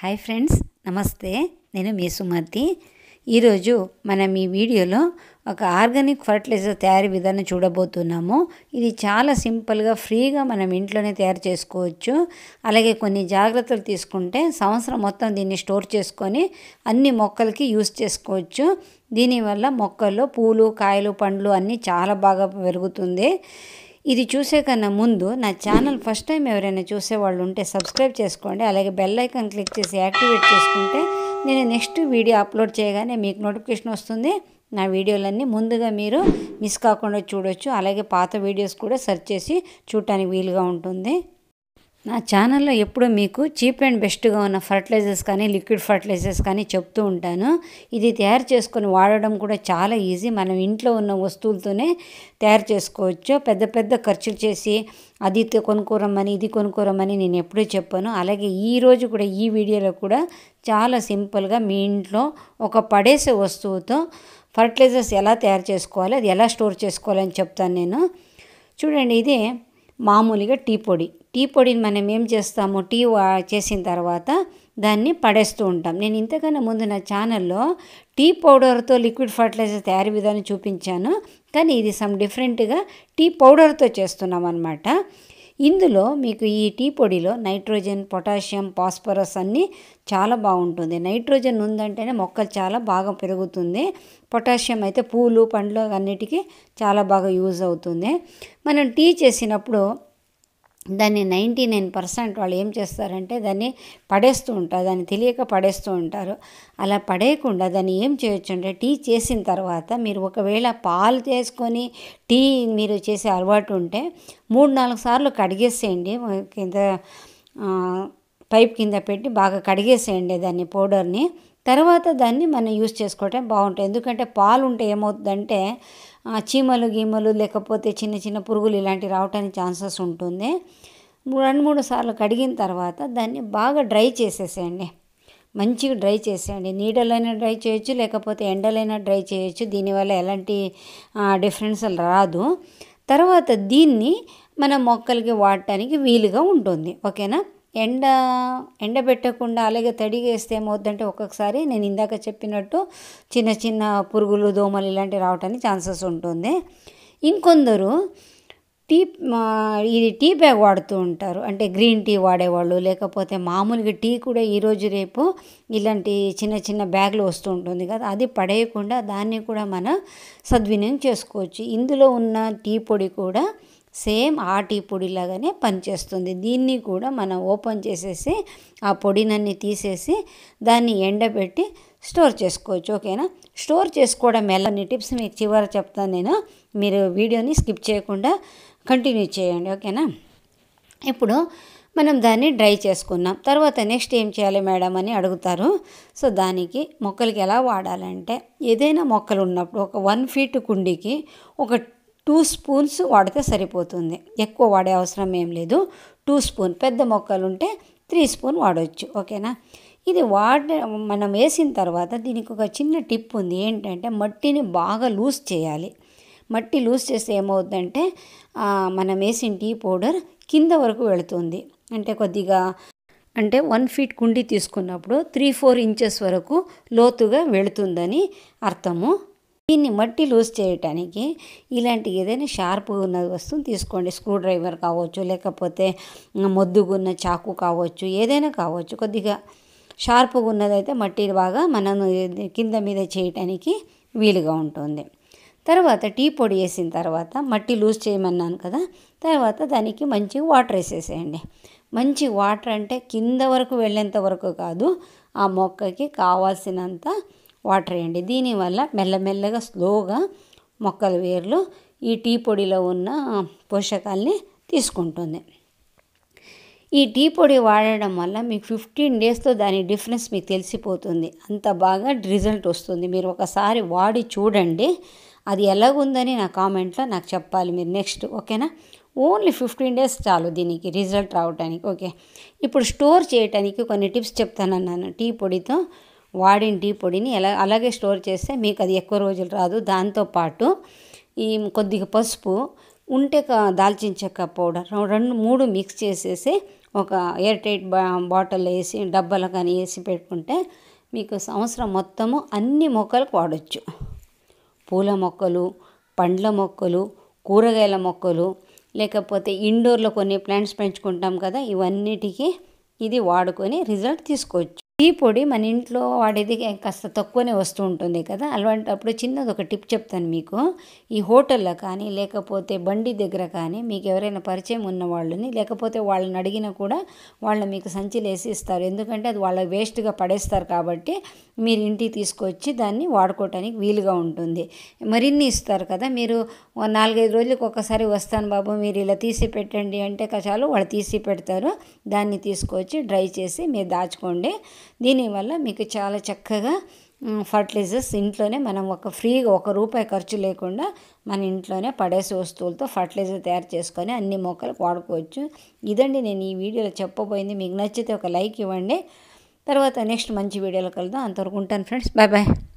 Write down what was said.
hi friends నమస్తే నేను మీ సుమతి ఈరోజు మనం ఈ వీడియోలో ఒక ఆర్గానిక్ ఫర్టిలైజర్ తయారీ విధానం చూడబోతున్నాము ఇది చాలా సింపుల్గా ఫ్రీగా మనం ఇంట్లోనే తయారు చేసుకోవచ్చు అలాగే కొన్ని జాగ్రత్తలు తీసుకుంటే సంవత్సరం మొత్తం దీన్ని స్టోర్ చేసుకొని అన్ని మొక్కలకి యూస్ చేసుకోవచ్చు దీనివల్ల మొక్కల్లో పూలు కాయలు పండ్లు అన్నీ చాలా బాగా పెరుగుతుంది ఇది చూసే కన్నా ముందు నా ఛానల్ ఫస్ట్ టైం ఎవరైనా చూసేవాళ్ళు ఉంటే సబ్స్క్రైబ్ చేసుకోండి అలాగే బెల్ ఐకాన్ క్లిక్ చేసి యాక్టివేట్ చేసుకుంటే నేను నెక్స్ట్ వీడియో అప్లోడ్ చేయగానే మీకు నోటిఫికేషన్ వస్తుంది నా వీడియోలన్నీ ముందుగా మీరు మిస్ కాకుండా చూడొచ్చు అలాగే పాత వీడియోస్ కూడా సెర్చ్ చేసి చూడటానికి వీలుగా ఉంటుంది నా ఛానల్లో ఎప్పుడు మీకు చీప్ అండ్ బెస్ట్గా ఉన్న ఫర్టిలైజర్స్ కానీ లిక్విడ్ ఫర్టిలైజర్స్ కానీ చెప్తూ ఉంటాను ఇది తయారు చేసుకొని వాడడం కూడా చాలా ఈజీ మనం ఇంట్లో ఉన్న వస్తువులతోనే తయారు చేసుకోవచ్చు పెద్ద పెద్ద ఖర్చులు చేసి అది కొనుక్కోరమ్మని ఇది కొనుక్కోరమ్మని నేను ఎప్పుడూ చెప్పాను అలాగే ఈ రోజు కూడా ఈ వీడియోలో కూడా చాలా సింపుల్గా మీ ఇంట్లో ఒక పడేసే వస్తువుతో ఫర్టిలైజర్స్ ఎలా తయారు చేసుకోవాలి అది ఎలా స్టోర్ చేసుకోవాలని చెప్తాను నేను చూడండి ఇది మామూలుగా టీ పొడి టీ పొడిని మనం ఏం చేస్తాము టీ చేసిన తర్వాత దాన్ని పడేస్తూ ఉంటాం నేను ఇంతకన్నా ముందు నా ఛానల్లో టీ పౌడర్తో లిక్విడ్ ఫర్టిలైజర్ తయారీ విధానం చూపించాను కానీ ఇది సమ్ డిఫరెంట్గా టీ పౌడర్తో చేస్తున్నాం అనమాట ఇందులో మీకు ఈ టీ పొడిలో నైట్రోజన్ పొటాషియం ఫాస్ఫరస్ అన్నీ చాలా బాగుంటుంది నైట్రోజన్ ఉందంటేనే మొక్కలు చాలా బాగా పెరుగుతుంది పొటాషియం అయితే పూలు పండ్లు అన్నిటికీ చాలా బాగా యూజ్ అవుతుంది మనం టీ చేసినప్పుడు దాన్ని నైంటీ నైన్ పర్సెంట్ వాళ్ళు ఏం చేస్తారంటే దాన్ని పడేస్తూ ఉంటారు దాన్ని తెలియక పడేస్తూ ఉంటారు అలా పడేయకుండా దాన్ని ఏం చేయొచ్చు అంటే టీ చేసిన తర్వాత మీరు ఒకవేళ పాలు చేసుకొని టీ మీరు చేసే అలవాటు ఉంటే మూడు నాలుగు సార్లు కడిగేసేయండి కింద పైప్ కింద పెట్టి బాగా కడిగేసేయండి దాన్ని పౌడర్ని తర్వాత దాన్ని మనం యూస్ చేసుకోవటం బాగుంటుంది ఎందుకంటే పాలు ఉంటే ఏమవుతుందంటే చీమలు గీమలు లేకపోతే చిన్న చిన్న పురుగులు ఇలాంటివి రావడానికి ఛాన్సెస్ ఉంటుంది రెండు మూడు సార్లు కడిగిన తర్వాత దాన్ని బాగా డ్రై చేసేసేయండి మంచిగా డ్రై చేసేయండి నీడలైనా డ్రై చేయొచ్చు లేకపోతే ఎండలైనా డ్రై చేయొచ్చు దీనివల్ల ఎలాంటి డిఫరెన్స్ రాదు తర్వాత దీన్ని మన మొక్కలకి వాడటానికి వీలుగా ఉంటుంది ఓకేనా ఎండ ఎండబెట్టకుండా అలాగే తడిగా వేస్తే ఏమవుద్దంటే ఒక్కొక్కసారి నేను ఇందాక చెప్పినట్టు చిన్న చిన్న పురుగులు దోమలు ఇలాంటివి రావడానికి ఛాన్సెస్ ఉంటుంది ఇంకొందరు టీ ఇది టీ బ్యాగ్ వాడుతూ ఉంటారు అంటే గ్రీన్ టీ వాడేవాళ్ళు లేకపోతే మామూలుగా టీ కూడా ఈరోజు రేపు ఇలాంటి చిన్న చిన్న బ్యాగ్లు వస్తూ ఉంటుంది కదా అది పడేయకుండా దాన్ని కూడా మనం సద్వినియోగం చేసుకోవచ్చు ఇందులో ఉన్న టీ పొడి కూడా సేమ్ ఆ టీ పొడిలాగానే పనిచేస్తుంది దీన్ని కూడా మనం ఓపెన్ చేసేసి ఆ పొడినన్ని తీసేసి దాన్ని ఎండబెట్టి స్టోర్ చేసుకోవచ్చు ఓకేనా స్టోర్ చేసుకోవడం ఎలా టిప్స్ మీకు చివర చెప్తాను నేను మీరు వీడియోని స్కిప్ చేయకుండా కంటిన్యూ చేయండి ఓకేనా ఇప్పుడు మనం దాన్ని డ్రై చేసుకున్నాం తర్వాత నెక్స్ట్ ఏం చేయాలి మేడం అని అడుగుతారు సో దానికి మొక్కలకి ఎలా వాడాలంటే ఏదైనా మొక్కలు ఉన్నప్పుడు ఒక వన్ ఫీట్ కుండీకి ఒక టూ స్పూన్స్ వాడితే సరిపోతుంది ఎక్కువ వాడే అవసరం ఏం లేదు టూ స్పూన్ పెద్ద మొక్కలు ఉంటే త్రీ స్పూన్ వాడవచ్చు ఓకేనా ఇది వాడ మనం వేసిన తర్వాత దీనికి ఒక చిన్న టిప్ ఉంది ఏంటంటే మట్టిని బాగా లూజ్ చేయాలి మట్టి లూజ్ చేస్తే ఏమవుతుందంటే మనం వేసిన టీ పౌడర్ కింద వరకు వెళుతుంది అంటే కొద్దిగా అంటే వన్ ఫీట్ కుండి తీసుకున్నప్పుడు త్రీ ఫోర్ ఇంచెస్ వరకు లోతుగా వెళుతుందని అర్థము దీన్ని మట్టి లూజ్ చేయటానికి ఇలాంటి ఏదైనా షార్ప్గా ఉన్న వస్తువుని తీసుకోండి స్క్రూ డ్రైవర్ కావచ్చు లేకపోతే మొద్దుగున్న చాకు కావచ్చు ఏదైనా కావచ్చు కొద్దిగా షార్ప్గా ఉన్నదైతే మట్టి బాగా మనం కింద మీద చేయటానికి వీలుగా ఉంటుంది తర్వాత టీ పొడి వేసిన తర్వాత మట్టి లూజ్ చేయమన్నాను కదా తర్వాత దానికి మంచి వాటర్ వేసేసేయండి మంచి వాటర్ అంటే కింద వరకు వెళ్ళేంత వరకు కాదు ఆ మొక్కకి కావాల్సినంత వాటర్ వేయండి దీనివల్ల మెల్లమెల్లగా స్లోగా మొక్కల వేర్లు ఈ టీ పొడిలో ఉన్న పోషకాల్ని తీసుకుంటుంది ఈ టీ పొడి వాడడం వల్ల మీకు ఫిఫ్టీన్ డేస్తో దాని డిఫరెన్స్ మీకు తెలిసిపోతుంది అంత బాగా రిజల్ట్ వస్తుంది మీరు ఒకసారి వాడి చూడండి అది ఎలాగుందని నా కామెంట్లో నాకు చెప్పాలి మీరు నెక్స్ట్ ఓకేనా ఓన్లీ ఫిఫ్టీన్ డేస్ చాలు దీనికి రిజల్ట్ రావడానికి ఓకే ఇప్పుడు స్టోర్ చేయడానికి కొన్ని టిప్స్ చెప్తానన్నాను టీ పొడితో వాడిన టీ పొడిని ఎలా అలాగే స్టోర్ చేస్తే మీకు అది ఎక్కువ రోజులు రాదు దాంతోపాటు ఈ కొద్దిగా పసుపు ఉంటే దాల్చిన చెక్క పౌడర్ రెండు మూడు మిక్స్ చేసేసి ఒక ఎయిర్ టైట్ బా బాటిల్ వేసి డబ్బాలో కానీ వేసి పెట్టుకుంటే మీకు సంవత్సరం మొత్తము అన్ని మొక్కలకు వాడచ్చు పూల మొక్కలు పండ్ల మొక్కలు కూరగాయల మొక్కలు లేకపోతే ఇండోర్లో కొన్ని ప్లాంట్స్ పెంచుకుంటాం కదా ఇవన్నిటికీ ఇది వాడుకొని రిజల్ట్ తీసుకోవచ్చు ఈ పొడి మన ఇంట్లో వాడేది కాస్త తక్కువనే వస్తూ ఉంటుంది కదా అలాంటప్పుడు చిన్నది ఒక టిప్ చెప్తాను మీకు ఈ హోటల్లో కానీ లేకపోతే బండి దగ్గర కానీ మీకు ఎవరైనా పరిచయం ఉన్న వాళ్ళని లేకపోతే వాళ్ళని అడిగినా కూడా వాళ్ళు మీకు సంచిలో వేసి ఇస్తారు ఎందుకంటే అది వాళ్ళ వేస్ట్గా పడేస్తారు కాబట్టి మీరు ఇంటికి తీసుకొచ్చి దాన్ని వాడుకోవటానికి వీలుగా ఉంటుంది మరిన్ని ఇస్తారు కదా మీరు ఓ నాలుగైదు రోజులకు ఒకసారి వస్తాను బాబు మీరు ఇలా తీసి పెట్టండి అంటే చాలు వాళ్ళు తీసి పెడతారు దాన్ని తీసుకొచ్చి డ్రై చేసి మీరు దాచుకోండి దీనివల్ల మీకు చాలా చక్కగా ఫర్టిలైజర్స్ ఇంట్లోనే మనం ఒక ఫ్రీగా ఒక రూపాయి ఖర్చు లేకుండా మన ఇంట్లోనే పడేసే వస్తువులతో ఫర్టిలైజర్ తయారు చేసుకొని అన్ని మొక్కలకు వాడుకోవచ్చు ఇదండి నేను ఈ వీడియోలో చెప్పబోయింది మీకు నచ్చితే ఒక లైక్ ఇవ్వండి తర్వాత నెక్స్ట్ మంచి వీడియోలో కలుద్దాం అంతవరకు ఉంటాను ఫ్రెండ్స్ బాయ్ బాయ్